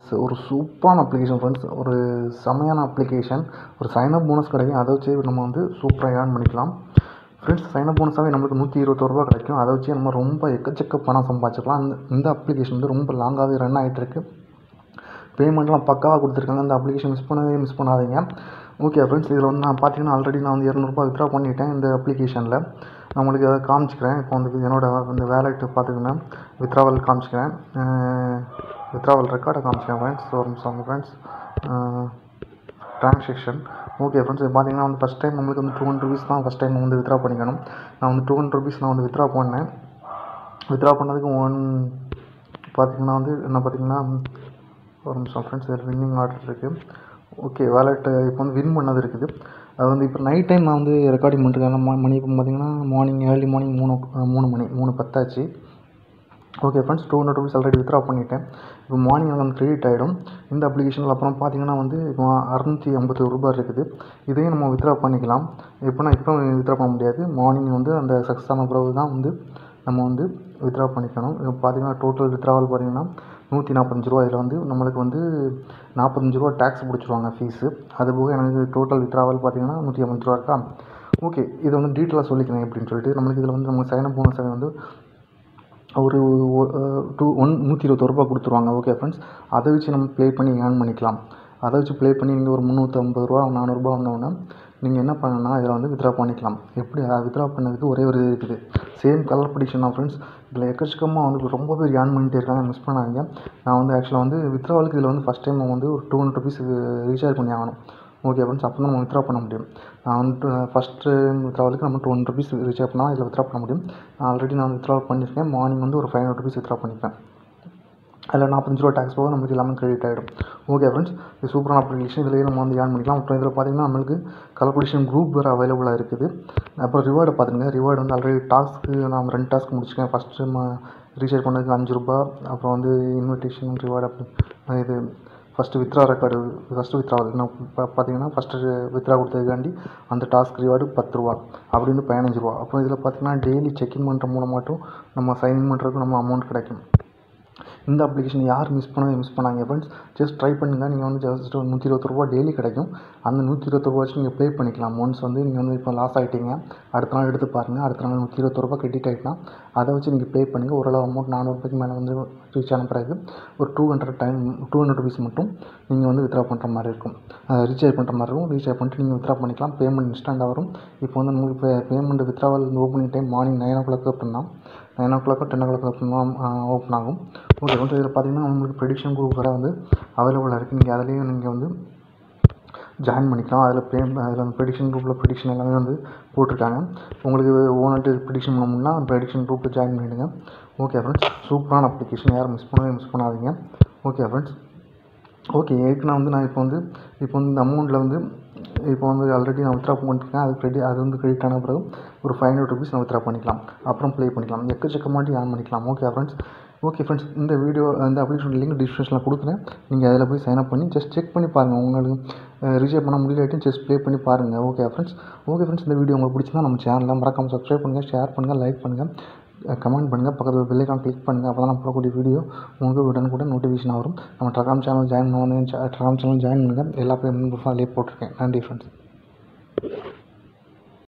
so ஒரு சூப்பரான application friends ஒரு செமையான அப்ளிகேஷன் ஒரு சைனப் போனஸ் கிடைக்கும் அதை வச்சு நம்ம வந்து சூப்பராக ஏர்ன் பண்ணிக்கலாம் ஃப்ரெண்ட்ஸ் சைனப் போனஸாகவே நம்மளுக்கு நூற்றி இருபத்தோருபா கிடைக்கும் அதை வச்சு நம்ம ரொம்ப எக்கச்சக்க பணம் சம்பாதிச்சிக்கலாம் இந்த இந்த அப்ளிகேஷன் வந்து ரொம்ப லாங்காகவே ரன் ஆகிட்டுருக்கு பேமெண்ட்லாம் பக்காவாக கொடுத்துருக்காங்க இந்த அப்ளிகேஷன் மிஸ் பண்ணவே மிஸ் பண்ணாதீங்க ஓகே ஃப்ரெண்ட்ஸ் இதில் வந்து நான் பார்த்தீங்கன்னா ஆல்ரெடி நான் வந்து இரநூறுபா வித்ட்ரா பண்ணிட்டேன் இந்த அப்ளிகேஷனில் நான் உங்களுக்கு அதை காமிச்சிக்கிறேன் இப்போ வந்து என்னோட இந்த வேலெட்டு பார்த்திங்கன்னா வித்ராவல் காமிச்சிக்கிறேன் வித்ராவல் ரெக்கார்டை காமிச்சிக்கிறேன் ஃப்ரெண்ட்ஸ் ஒரு நிமிஷம் ஃப்ரெண்ட்ஸ் ட்ரான்சாக்ஷன் ஓகே ஃப்ரெண்ட்ஸ் இது பார்த்தீங்கன்னா வந்து ஃபஸ்ட் டைம் நம்மளுக்கு வந்து டூ ஹண்ட்ரட் ருபீஸ் தான் ஃபஸ்ட் டைம் வந்து வித்ரா பண்ணிக்கணும் நான் வந்து டூ ஹண்ட்ரட் ருபீஸ் நான் வந்து வித்ரா பண்ணேன் வித்ரா பண்ணதுக்கு ஒன் பார்த்தீங்கன்னா வந்து என்ன பார்த்தீங்கன்னா ஒரு நிமிஷம் ஃப்ரெண்ட்ஸ் இதில் வின்னிங் ஆர்டர் இருக்குது ஓகே வேலெட்டு இப்போ வந்து வின் பண்ணது இருக்குது அது வந்து இப்போ நைட் டைம் நான் வந்து ரெக்கார்டிங் பண்ணிருக்கேன் மணி இப்போ பார்த்தீங்கன்னா மார்னிங் ஏர்லி மார்னிங் மூணு மூணு மணி மூணு பத்தாச்சு okay friends two hundred rupees already withdraw பண்ணிட்டேன் இப்போ மார்னிங் வந்து கிரெடிட் ஆகிடும் இந்த அப்ளிகேஷனில் அப்புறம் பார்த்தீங்கன்னா வந்து இப்போ அறநூற்றி ஐம்பது ரூபாய் இருக்குது இதையும் நம்ம வித்ரா பண்ணிக்கலாம் எப்போனா இப்போ வித்ரா பண்ண முடியாது மார்னிங் வந்து அந்த சக்ஸஸ் ஆன பிறகு தான் வந்து நம்ம வந்து வித்ரா பண்ணிக்கணும் இப்போ பார்த்தீங்கன்னா டோட்டல் வித்ராவல் பார்த்தீங்கன்னா நூற்றி நாற்பத்தஞ்சு ரூபா இதில் வந்து நம்மளுக்கு வந்து நாற்பத்தஞ்சு ரூபா டேக்ஸ் பிடிச்சிருவாங்க ஃபீஸு அது போக எனக்கு டோட்டல் வித்ராவல் பார்த்தீங்கன்னா நூற்றி ஐம்பது ரூபா இருக்கா ஓகே இதை வந்து டீட்டெயிலாக சொல்லிக்கிறேன் எப்படின்னு சொல்லிட்டு நம்மளுக்கு இதில் வந்து நம்ம சைன் அப் போனஸ் வந்து ஒரு டூ ஒன் நூற்றி இருபத்தோருபா கொடுத்துருவாங்க ஓகே ஃப்ரெண்ட்ஸ் அதை வச்சு நம்ம ப்ளே பண்ணி ஏர்ன் பண்ணிக்கலாம் அதை வச்சு ப்ளே பண்ணி நீங்கள் ஒரு முந்நூற்றம்பது ரூபா நானூறுரூபா வந்தோடனே நீங்கள் என்ன பண்ணணும்னா இதில் வந்து வித்ரா பண்ணிக்கலாம் எப்படி வித்ரா பண்ணதுக்கு ஒரே ஒரு இது இருக்குது சேம் கலர் ப்ரிடிக்ஷன் தான் ஃப்ரெண்ட்ஸ் இதில் எக்கச்சக்கமாக வந்து ரொம்ப பேர் ஏர்ன் பண்ணிட்டே இருக்காங்க மிஸ் பண்ணாதீங்க நான் வந்து ஆக்சுவலாக வந்து வித்ராவலுக்கு இதில் வந்து ஃபஸ்ட் டைம் வந்து ஒரு டூ ஹண்ட்ரட் ருபீஸ் ரீசார்ஜ் பண்ணி ஆகணும் ஓகே ஃப்ரெண்ட்ஸ் அப்போ தான் நம்ம வித்ரா பண்ண முடியும் நான் வந்துட்டு ஃபஸ்ட்டு வித்ராவலுக்கு நம்ம டூ ஹண்ட்ரட் ருபீஸ் ரீசார்ஜ் பண்ணால் இதில் வித்ரா பண்ண முடியும் நான் ஆல்ரெடி நான் வித்ரா பண்ணியிருக்கேன் மார்னிங் வந்து ஒரு ஃபைவ் ஹண்ட்ரட் ருபீஸ் வித்ரா பண்ணிப்பேன் அதில் நாற்பத்தஞ்சு ரூபா டேக்ஸ் போக நம்மளுக்கு எல்லாமே கிரெடிட் ஆகிடும் ஓகே ஃப்ரெண்ட்ஸ் இது சூப்பரான அப்ளிகேஷன் இதுலேயே நம்ம வந்து ஏர்ன் பண்ணிக்கலாம் அப்புறம் இதில் பார்த்தீங்கன்னா நம்மளுக்கு கலப்படிஷன் குரூப் வேறு அவைலபிளாக இருக்குது அப்புறம் ரிவார்டு பார்த்துங்க ரிவார்டு வந்து ஆல்ரெடி டாஸ்க்கு நான் ரெண்டு டாஸ்க் முடிச்சிருக்கேன் ஃபஸ்ட்டு நம்ம ரீசார்ஜ் பண்ணதுக்கு அஞ்சு ரூபா அப்புறம் வந்து இன்விடேஷன் ரிவார்டு அப்படி இது first withdraw record first withdraw நான் இப்போ பார்த்தீங்கன்னா ஃபஸ்ட்டு வித்ரா கொடுத்ததுக்காண்டி அந்த டாஸ்க் ரிவார்டு பத்து ரூபா அப்படி வந்து பதினஞ்சு ரூபா அப்புறம் இதில் பார்த்தீங்கன்னா டெய்லி செக்இன் பண்ணுற மூலமாட்டும் நம்ம சைன்இன் பண்ணுறதுக்கு நம்ம அமௌண்ட் கிடைக்கும் இந்த அப்ளிகேஷன் யார் மிஸ் பண்ணவே மிஸ் பண்ணாங்க ஃப்ரெண்ட்ஸ் ஜஸ்ட் ட்ரை பண்ணுங்கள் நீங்கள் வந்து ஜஸ்ட் ஒரு நூற்றி இருபது ரூபா டெய்லி கிடைக்கும் அந்த நூற்றி இருபது ரூபா வச்சு நீங்கள் ப்ளே பண்ணிக்கலாம் ஒன்ஸ் வந்து நீங்கள் வந்து இப்போ லாஸ் ஆகிட்டீங்க அடுத்த நாள் எடுத்து பாருங்கள் அடுத்த நாள் நூற்றி இருபது ரூபா கிரெடிட் ஆகிட்டுனா அதை வச்சு நீங்கள் ப்ளே பண்ணுங்கள் ஓரளவு அமௌண்ட் நானூறுபாய்க்கு மேலே வந்து ரீச் ஆன பிறகு ஒரு two hundred time two hundred rupees மட்டும் நீங்கள் வந்து வித்ரா பண்ணுற மாதிரி இருக்கும் ரீசார்ஜ் பண்ணுற மாதிரி இருக்கும் ரீசார்ஜ் பண்ணிட்டு நீங்கள் வித்ரா பண்ணிக்கலாம் பேமெண்ட் இன்ஸ்டண்ட்டாக வரும் இப்போ வந்து உங்களுக்கு pay payment withdrawal opening time morning nine o'clock அப்படின்னா நைன் ஓ கிளாக்கோ டென் ஓ கிளாக் அப்படின்னா ஓப்பன் ஆகும் ஓகே வந்து இதில் பார்த்தீங்கன்னா உங்களுக்கு ப்ரெடிக்ஷன் குரூப் வர வந்து அவைலபிளாக இருக்குது நீங்கள் அதுலேயும் நீங்கள் வந்து ஜாயின் பண்ணிக்கலாம் அதில் பே அதில் வந்து ப்ரெடிக்ஷன் குரூப்பில் ப்ரெடிக்ஷன் எல்லாமே வந்து போட்டிருக்காங்க உங்களுக்கு ஓனட்டு ப்ரெடிக்ஷன் பண்ணணும்னா ப்ரெடிக்ஷன் குரூப்பில் ஜாயின் பண்ணிவிடுங்க ஓகே ஃப்ரெண்ட்ஸ் சூப்பரான அப்ளிகேஷன் யாரும் மிஸ் பண்ணவே மிஸ் பண்ணாதீங்க ஓகே ஃப்ரெண்ட்ஸ் ஓகே ஏற்கனவே வந்து நான் இப்போ வந்து இப்போ வந்து இந்த அமௌண்ட்டில் வந்து இப்போ வந்து ஆல்ரெடி நான் வித்ரா பண்ணிருக்கேன் அது கிரெடிட் அது வந்து கிரெடிட் ஆன பிறகு ஒரு ஃபைவ் ஹண்ட்ரட் ருபீஸ் நான் வித்ரா பண்ணிக்கலாம் அப்புறம் ப்ளே பண்ணிக்கலாம் எக்கச்சக்கமாட்டி ஆன் பண்ணிக்கலாம் ஓகே ஃப்ரெண்ட்ஸ் ஓகே ஃப்ரெண்ட்ஸ் இந்த வீடியோ இந்த அப்ளிகேஷன் லிங்க் டிஸ்கிரிப்ஷனில் கொடுக்குறேன் நீங்கள் அதில் போய் சைன் அப் பண்ணி ஜஸ்ட் செக் பண்ணி பாருங்கள் உங்களுக்கு ரீசார்ஜ் பண்ண முடியலாட்டும் ஜஸ்ட் ப்ளே பண்ணி பாருங்கள் ஓகே ஃப்ரெண்ட்ஸ் ஓகே ஃப்ரெண்ட்ஸ் இந்த வீடியோ உங்களுக்கு பிடிச்சிருந்தா நம்ம சேனலில் மறக்காமல் சப்ஸ்கிரைப் பண்ணுங்கள் ஷேர் பண்ணுங்கள் லைக் பண்ணுங்கள் கமெண்ட் பண்ணுங்கள் பக்கத்தில் பெல்லைக்கான் கிளிக் பண்ணுங்கள் அப்போ தான் நான் போடக்கூடிய வீடியோ உங்களுக்கு உடனே கூட நோட்டிஃபிகேஷன் வரும் நம்ம டெலாம் சேனல் ஜாயின் பண்ண டெலாம் சேனல் ஜாயின் பண்ணுங்கள் எல்லா பேமெண்ட் அதிலே போட்டிருக்கேன் நன்றி ஃப்ரெண்ட்ஸ்